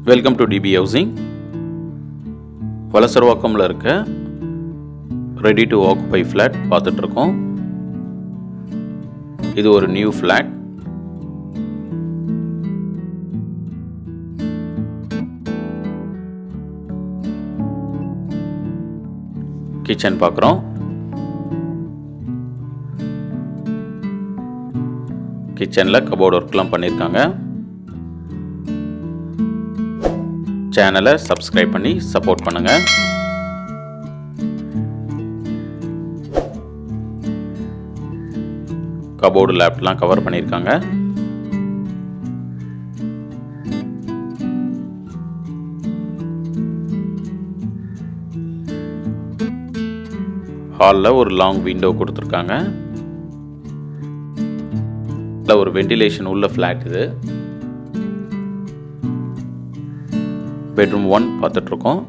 welcome to TP housing வலசரவாக்கமில் இருக்க ready to occupy flat பார்த்துட்ருக்கோம் இது ஒரு நியூ ஃப்ளாட் கிச்சன் பார்க்குறோம் கிச்சனில் கபோர்ட் ஒர்க்லாம் பண்ணியிருக்காங்க சேனலை சப்ஸ்கிரைப் பண்ணி சப்போர்ட் பண்ணுங்கள் கபோர்டு லேப்லாம் கவர் பண்ணியிருக்காங்க ஹாலில் ஒரு லாங் விண்டோ கொடுத்துருக்காங்க இல்லை ஒரு வென்டிலேஷன் உள்ள ஃப்ளாட் இது பெட்ரூம் ஒன் பார்த்துட்ருக்கோம்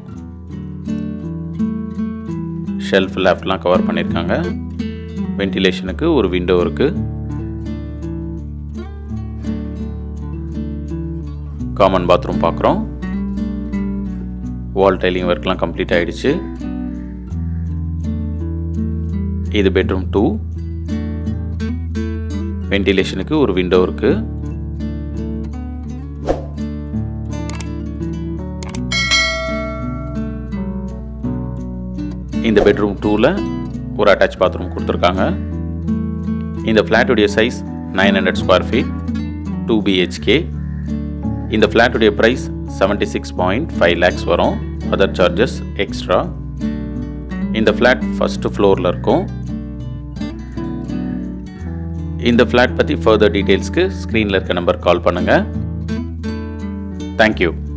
ஷெல்ஃப் லேஃப்ட்லாம் கவர் பண்ணியிருக்காங்க வென்டிலேஷனுக்கு ஒரு விண்டோ இருக்குது காமன் பாத்ரூம் பார்க்குறோம் வால் டைலிங் ஒர்க்லாம் கம்ப்ளீட் ஆகிடுச்சு இது பெட்ரூம் டூ வென்டிலேஷனுக்கு ஒரு விண்டோ இருக்குது இந்த பெட்ரூம் டூவில் ஒரு அட்டாச் பாத்ரூம் கொடுத்துருக்காங்க இந்த ஃப்ளாட்டுடைய size nine hundred square feet two BHK இந்த ஃப்ளாட்டுடைய price seventy six point five lakhs வரும் அதர் சார்ஜஸ் எக்ஸ்ட்ரா இந்த ஃப்ளாட் ஃபஸ்ட்டு ஃப்ளோரில் இருக்கும் இந்த ஃப்ளாட் பற்றி ஃபர்தர் டீட்டெயில்ஸ்க்கு ஸ்க்ரீனில் இருக்க நம்பர் கால் பண்ணுங்கள் தேங்க்யூ